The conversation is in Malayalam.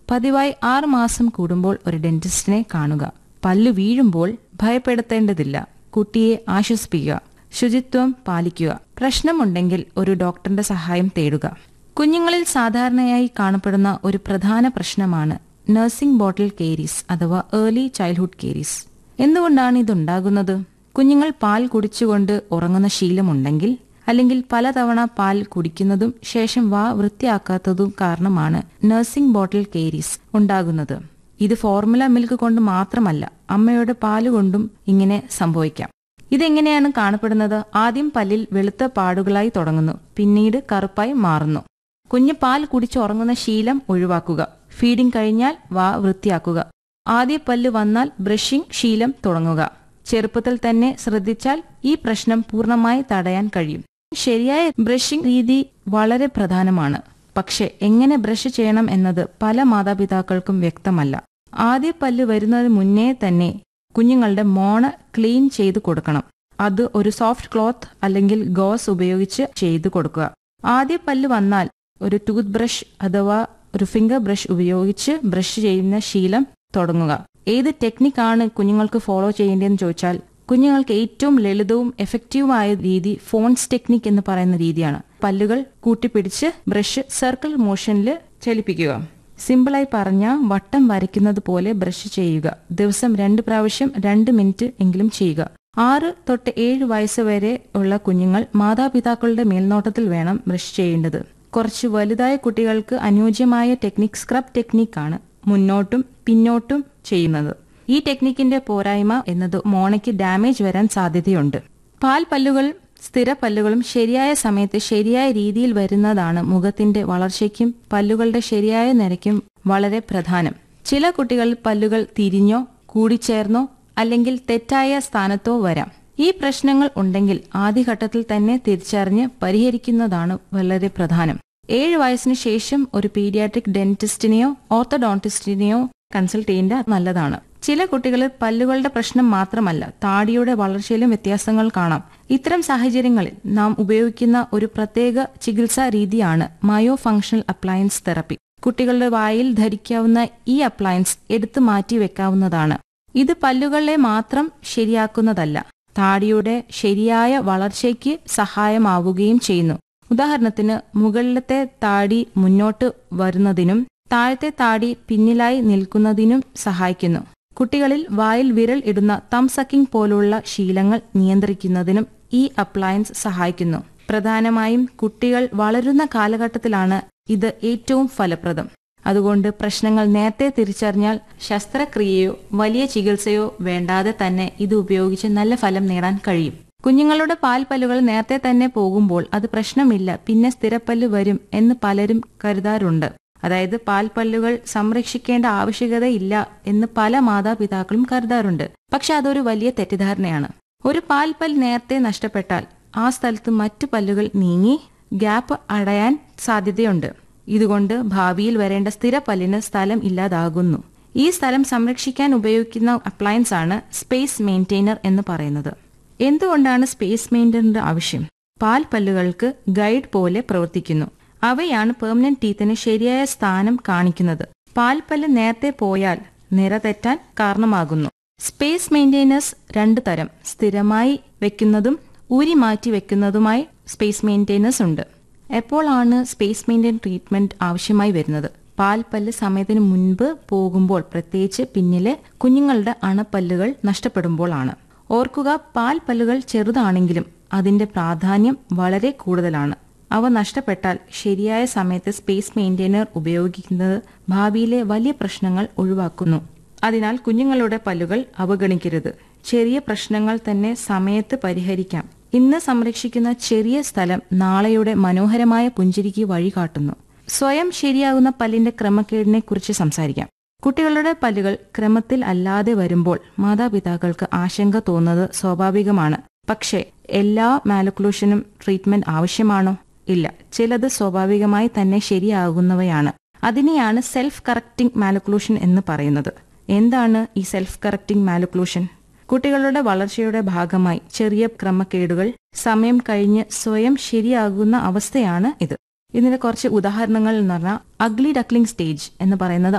പതിവായി ആറ് മാസം കൂടുമ്പോൾ ഒരു ഡെന്റിസ്റ്റിനെ കാണുക പല്ലു വീഴുമ്പോൾ ഭയപ്പെടുത്തേണ്ടതില്ല കുട്ടിയെ ആശ്വസിപ്പിക്കുക ശുചിത്വം പാലിക്കുക പ്രശ്നമുണ്ടെങ്കിൽ ഒരു ഡോക്ടറിന്റെ സഹായം തേടുക കുഞ്ഞുങ്ങളിൽ സാധാരണയായി കാണപ്പെടുന്ന ഒരു പ്രധാന പ്രശ്നമാണ് നഴ്സിംഗ് ബോട്ടിൽ കേരീസ് അഥവാ ഏർലി ചൈൽഡ്ഹുഡ് കേരീസ് എന്തുകൊണ്ടാണ് ഇതുണ്ടാകുന്നത് കുഞ്ഞുങ്ങൾ പാൽ കുടിച്ചുകൊണ്ട് ഉറങ്ങുന്ന ശീലമുണ്ടെങ്കിൽ അല്ലെങ്കിൽ പലതവണ പാൽ കുടിക്കുന്നതും ശേഷം വാ വൃത്തിയാക്കാത്തതും കാരണമാണ് നഴ്സിംഗ് ബോട്ടിൽ കേരീസ് ഉണ്ടാകുന്നത് ഇത് ഫോർമുല മിൽക്ക് കൊണ്ട് മാത്രമല്ല അമ്മയുടെ പാല് കൊണ്ടും ഇങ്ങനെ സംഭവിക്കാം ഇതെങ്ങനെയാണ് കാണപ്പെടുന്നത് ആദ്യം പല്ലിൽ വെളുത്ത പാടുകളായി തുടങ്ങുന്നു പിന്നീട് കറുപ്പായി മാറുന്നു കുഞ്ഞ് പാൽ കുടിച്ചുറങ്ങുന്ന ശീലം ഒഴിവാക്കുക ഫീഡിംഗ് കഴിഞ്ഞാൽ വാ വൃത്തിയാക്കുക ആദ്യ പല്ല് വന്നാൽ ബ്രഷിംഗ് ശീലം തുടങ്ങുക ചെറുപ്പത്തിൽ തന്നെ ശ്രദ്ധിച്ചാൽ ഈ പ്രശ്നം പൂർണ്ണമായി തടയാൻ കഴിയും ശരിയായ ബ്രഷിംഗ് രീതി വളരെ പ്രധാനമാണ് പക്ഷെ എങ്ങനെ ബ്രഷ് ചെയ്യണം എന്നത് പല മാതാപിതാക്കൾക്കും വ്യക്തമല്ല ആദ്യ പല്ല് വരുന്നതിന് മുന്നേ തന്നെ കുഞ്ഞുങ്ങളുടെ മോണ ക്ലീൻ ചെയ്ത് കൊടുക്കണം അത് ഒരു സോഫ്റ്റ് ക്ലോത്ത് അല്ലെങ്കിൽ ഗോസ് ഉപയോഗിച്ച് ചെയ്തു കൊടുക്കുക ആദ്യ പല്ല് വന്നാൽ ഒരു ടൂത്ത് ബ്രഷ് അഥവാ ഒരു ഫിംഗർ ബ്രഷ് ഉപയോഗിച്ച് ബ്രഷ് ചെയ്യുന്ന ശീലം തുടങ്ങുക ഏത് ടെക്നിക്കാണ് കുഞ്ഞുങ്ങൾക്ക് ഫോളോ ചെയ്യേണ്ടതെന്ന് ചോദിച്ചാൽ കുഞ്ഞുങ്ങൾക്ക് ഏറ്റവും ലളിതവും എഫക്റ്റീവുമായ രീതി ഫോൺസ് ടെക്നിക് എന്ന് പറയുന്ന രീതിയാണ് പല്ലുകൾ കൂട്ടിപ്പിടിച്ച് ബ്രഷ് സർക്കിൾ മോഷനിൽ ചലിപ്പിക്കുക സിമ്പിളായി പറഞ്ഞ വട്ടം വരയ്ക്കുന്നത് പോലെ ബ്രഷ് ചെയ്യുക ദിവസം രണ്ട് പ്രാവശ്യം രണ്ട് മിനിറ്റ് എങ്കിലും ചെയ്യുക ആറ് തൊട്ട് ഏഴ് വയസ്സ് വരെ ഉള്ള കുഞ്ഞുങ്ങൾ മാതാപിതാക്കളുടെ മേൽനോട്ടത്തിൽ വേണം ബ്രഷ് ചെയ്യേണ്ടത് കുറച്ച് വലുതായ കുട്ടികൾക്ക് അനുയോജ്യമായ ടെക്നിക് സ്ക്രബ് ടെക്നിക്കാണ് മുന്നോട്ടും പിന്നോട്ടും ചെയ്യുന്നത് ഈ ടെക്നിക്കിന്റെ പോരായ്മ എന്നത് മോണയ്ക്ക് ഡാമേജ് വരാൻ സാധ്യതയുണ്ട് പാൽ പല്ലുകൾ സ്ഥിര പല്ലുകളും ശരിയായ സമയത്ത് ശരിയായ രീതിയിൽ വരുന്നതാണ് മുഖത്തിന്റെ വളർച്ചയ്ക്കും പല്ലുകളുടെ ശരിയായ നിരക്കും വളരെ പ്രധാനം ചില കുട്ടികളിൽ പല്ലുകൾ തിരിഞ്ഞോ കൂടിച്ചേർന്നോ അല്ലെങ്കിൽ തെറ്റായ സ്ഥാനത്തോ വരാം ഈ പ്രശ്നങ്ങൾ ഉണ്ടെങ്കിൽ ആദ്യഘട്ടത്തിൽ തന്നെ തിരിച്ചറിഞ്ഞ് പരിഹരിക്കുന്നതാണ് വളരെ പ്രധാനം ഏഴ് വയസ്സിന് ശേഷം ഒരു പീഡിയാട്രിക് ഡെന്റിസ്റ്റിനെയോ ഓർത്തഡോണ്ടിസ്റ്റിനെയോ കൺസൾട്ട് ചെയ്യേണ്ട നല്ലതാണ് ചില കുട്ടികളിൽ പല്ലുകളുടെ പ്രശ്നം മാത്രമല്ല താടിയുടെ വളർച്ചയിലും വ്യത്യാസങ്ങൾ കാണാം ഇത്തരം സാഹചര്യങ്ങളിൽ നാം ഉപയോഗിക്കുന്ന ഒരു പ്രത്യേക ചികിത്സാ രീതിയാണ് മയോ ഫങ്ഷണൽ അപ്ലയൻസ് തെറപ്പി കുട്ടികളുടെ വായിൽ ധരിക്കാവുന്ന ഈ അപ്ലയൻസ് എടുത്തു മാറ്റി വെക്കാവുന്നതാണ് ഇത് പല്ലുകളെ മാത്രം ശരിയാക്കുന്നതല്ല താടിയുടെ ശരിയായ വളർച്ചയ്ക്ക് സഹായമാവുകയും ചെയ്യുന്നു ഉദാഹരണത്തിന് മുകളിലത്തെ താടി മുന്നോട്ട് വരുന്നതിനും താഴത്തെ താടി പിന്നിലായി നിൽക്കുന്നതിനും സഹായിക്കുന്നു കുട്ടികളിൽ വായിൽ വിരൽ ഇടുന്ന തം സക്കിംഗ് പോലുള്ള ശീലങ്ങൾ നിയന്ത്രിക്കുന്നതിനും ഈ അപ്ലയൻസ് സഹായിക്കുന്നു പ്രധാനമായും കുട്ടികൾ വളരുന്ന കാലഘട്ടത്തിലാണ് ഇത് ഏറ്റവും ഫലപ്രദം അതുകൊണ്ട് പ്രശ്നങ്ങൾ നേരത്തെ തിരിച്ചറിഞ്ഞാൽ ശസ്ത്രക്രിയയോ വലിയ ചികിത്സയോ വേണ്ടാതെ തന്നെ ഇത് ഉപയോഗിച്ച് നല്ല ഫലം നേടാൻ കഴിയും കുഞ്ഞുങ്ങളുടെ പാൽപ്പല്ലുകൾ നേരത്തെ തന്നെ പോകുമ്പോൾ അത് പ്രശ്നമില്ല പിന്നെ സ്ഥിരപ്പല്ല് വരും എന്ന് പലരും കരുതാറുണ്ട് അതായത് പാൽപ്പല്ലുകൾ സംരക്ഷിക്കേണ്ട ആവശ്യകതയില്ല എന്ന് പല മാതാപിതാക്കളും കരുതാറുണ്ട് പക്ഷെ അതൊരു വലിയ തെറ്റിദ്ധാരണയാണ് ഒരു പാൽപ്പൽ നേരത്തെ നഷ്ടപ്പെട്ടാൽ ആ സ്ഥലത്ത് മറ്റു പല്ലുകൾ നീങ്ങി ഗ്യാപ്പ് അടയാൻ സാധ്യതയുണ്ട് ഇതുകൊണ്ട് ഭാവിയിൽ വരേണ്ട സ്ഥിര പല്ലിന് സ്ഥലം ഇല്ലാതാകുന്നു ഈ സ്ഥലം സംരക്ഷിക്കാൻ ഉപയോഗിക്കുന്ന അപ്ലയൻസ് ആണ് സ്പേസ് മെയിൻറ്റെയിനർ എന്ന് പറയുന്നത് എന്തുകൊണ്ടാണ് സ്പേസ് മെയിൻറ്റെയിനറിന്റെ ആവശ്യം പാൽ പല്ലുകൾക്ക് ഗൈഡ് പോലെ പ്രവർത്തിക്കുന്നു അവയാണ് പെർമനന്റ് ടീത്തിന് ശരിയായ സ്ഥാനം കാണിക്കുന്നത് പാൽപ്പല്ല് നേരത്തെ പോയാൽ നിര തെറ്റാൻ കാരണമാകുന്നു സ്പേസ് മെയിൻറ്റെയിനേഴ്സ് രണ്ടു തരം സ്ഥിരമായി വെക്കുന്നതും ഊരി മാറ്റി വെക്കുന്നതുമായി സ്പേസ് മെയിൻറ്റെയിനേഴ്സ് ഉണ്ട് എപ്പോഴാണ് സ്പേസ് മെയിൻറ്റെയിൻ ട്രീറ്റ്മെന്റ് ആവശ്യമായി വരുന്നത് പാൽപ്പല്ല് സമയത്തിന് മുൻപ് പോകുമ്പോൾ പ്രത്യേകിച്ച് പിന്നിലെ കുഞ്ഞുങ്ങളുടെ അണപ്പല്ലുകൾ നഷ്ടപ്പെടുമ്പോൾ ആണ് ഓർക്കുക പാൽപ്പല്ലുകൾ ചെറുതാണെങ്കിലും അതിന്റെ പ്രാധാന്യം വളരെ കൂടുതലാണ് അവ നഷ്ടപ്പെട്ടാൽ ശരിയായ സമയത്ത് സ്പേസ് മെയിൻറ്റെയിനർ ഉപയോഗിക്കുന്നത് ഭാവിയിലെ വലിയ പ്രശ്നങ്ങൾ ഒഴിവാക്കുന്നു അതിനാൽ കുഞ്ഞുങ്ങളുടെ പല്ലുകൾ അവഗണിക്കരുത് ചെറിയ പ്രശ്നങ്ങൾ തന്നെ സമയത്ത് പരിഹരിക്കാം ഇന്ന് സംരക്ഷിക്കുന്ന ചെറിയ സ്ഥലം നാളെയുടെ മനോഹരമായ പുഞ്ചിരിക്ക് വഴികാട്ടുന്നു സ്വയം ശരിയാകുന്ന പല്ലിന്റെ ക്രമക്കേടിനെ കുറിച്ച് സംസാരിക്കാം കുട്ടികളുടെ പല്ലുകൾ ക്രമത്തിൽ അല്ലാതെ വരുമ്പോൾ മാതാപിതാക്കൾക്ക് ആശങ്ക തോന്നുന്നത് സ്വാഭാവികമാണ് പക്ഷേ എല്ലാ മാലക്ലൂഷനും ട്രീറ്റ്മെന്റ് ആവശ്യമാണോ ഇല്ല ചിലത് സ്വാഭാവികമായി തന്നെ ശരിയാകുന്നവയാണ് അതിനെയാണ് സെൽഫ് കറക്റ്റിംഗ് മാലക്ലൂഷൻ എന്ന് പറയുന്നത് എന്താണ് ഈ സെൽഫ് കറക്റ്റിംഗ് മാലക്ലൂഷൻ കുട്ടികളുടെ വളർച്ചയുടെ ഭാഗമായി ചെറിയ ക്രമക്കേടുകൾ സമയം കഴിഞ്ഞ് സ്വയം ശരിയാകുന്ന അവസ്ഥയാണ് ഇത് ഇതിന്റെ കുറച്ച് ഉദാഹരണങ്ങൾ എന്ന് പറഞ്ഞാൽ അഗ്ലി ഡക്ലിംഗ് സ്റ്റേജ് എന്ന് പറയുന്നത്